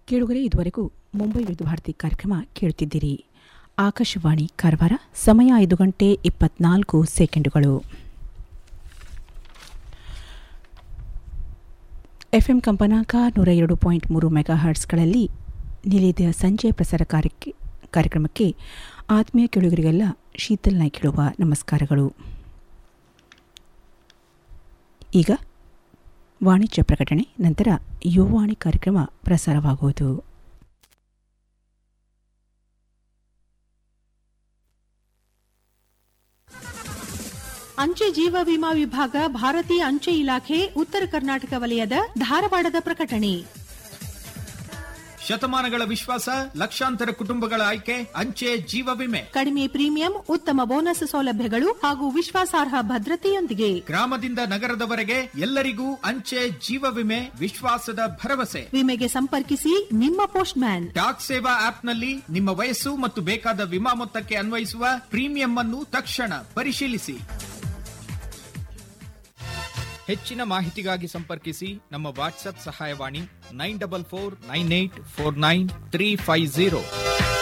ಕೇಳುಗರೆ ಇದುವರೆಗೂ ಮುಂಬೈ ವಿವಿಧ ಭಾರತಿ ಕಾರ್ಯಕ್ರಮ ಕೇಳುತ್ತಿದ್ದೀರಿ ಆಕಾಶವಾಣಿ ಕಾರವಾರ ಸಮಯ ಐದು ಗಂಟೆ ಇಪ್ಪತ್ನಾಲ್ಕು ಸೆಕೆಂಡುಗಳು ಎಫ್ಎಂ ಕಂಪನಾಂಕ ನೂರ ಎರಡು ಪಾಯಿಂಟ್ ಮೂರು ಮೆಗಾ ಹರ್ಟ್ಸ್ಗಳಲ್ಲಿ ನಿಲಿದ ಸಂಜೆ ಪ್ರಸಾರ ಕಾರ್ಯಕ್ಕೆ ಕಾರ್ಯಕ್ರಮಕ್ಕೆ ಆತ್ಮೀಯ ಕೇಳುಗರಿಗೆಲ್ಲ ಶೀತಲ್ನ ಕೇಳುವ ನಮಸ್ಕಾರಗಳು ಈಗ ವಾಣಿಜ್ಯ ಪ್ರಕಟಣೆ ನಂತರ ಯುವವಾಣಿ ಕಾರ್ಯಕ್ರಮ ಪ್ರಸಾರವಾಗುವುದು ಅಂಚೆ ಜೀವ ವಿಮಾ ವಿಭಾಗ ಭಾರತೀಯ ಅಂಚೆ ಇಲಾಖೆ ಉತ್ತರ ಕರ್ನಾಟಕ ವಲಯದ ಧಾರವಾಡದ ಪ್ರಕಟಣೆ ಶತಮಾನಗಳ ವಿಶ್ವಾಸ ಲಕ್ಷಾಂತರ ಕುಟುಂಬಗಳ ಆಯ್ಕೆ ಅಂಚೆ ಜೀವ ವಿಮೆ ಕಡಿಮೆ ಪ್ರೀಮಿಯಂ ಉತ್ತಮ ಬೋನಸ್ ಸೌಲಭ್ಯಗಳು ಹಾಗೂ ವಿಶ್ವಾಸಾರ್ಹ ಭದ್ರತೆಯೊಂದಿಗೆ ಗ್ರಾಮದಿಂದ ನಗರದವರೆಗೆ ಎಲ್ಲರಿಗೂ ಅಂಚೆ ಜೀವ ವಿಮೆ ವಿಶ್ವಾಸದ ಭರವಸೆ ವಿಮೆಗೆ ಸಂಪರ್ಕಿಸಿ ನಿಮ್ಮ ಪೋಸ್ಟ್ ಮ್ಯಾನ್ ಡಾಕ್ ಸೇವಾ ಆಪ್ನಲ್ಲಿ ನಿಮ್ಮ ವಯಸ್ಸು ಮತ್ತು ಬೇಕಾದ ವಿಮಾ ಮೊತ್ತಕ್ಕೆ ಅನ್ವಯಿಸುವ ಪ್ರೀಮಿಯಂ ಅನ್ನು ತಕ್ಷಣ ಪರಿಶೀಲಿಸಿ ಹೆಚ್ಚಿನ ಮಾಹಿತಿಗಾಗಿ ಸಂಪರ್ಕಿಸಿ ನಮ್ಮ ವಾಟ್ಸ್ಆಪ್ ಸಹಾಯವಾಣಿ nine double four nine eight four nine three five zero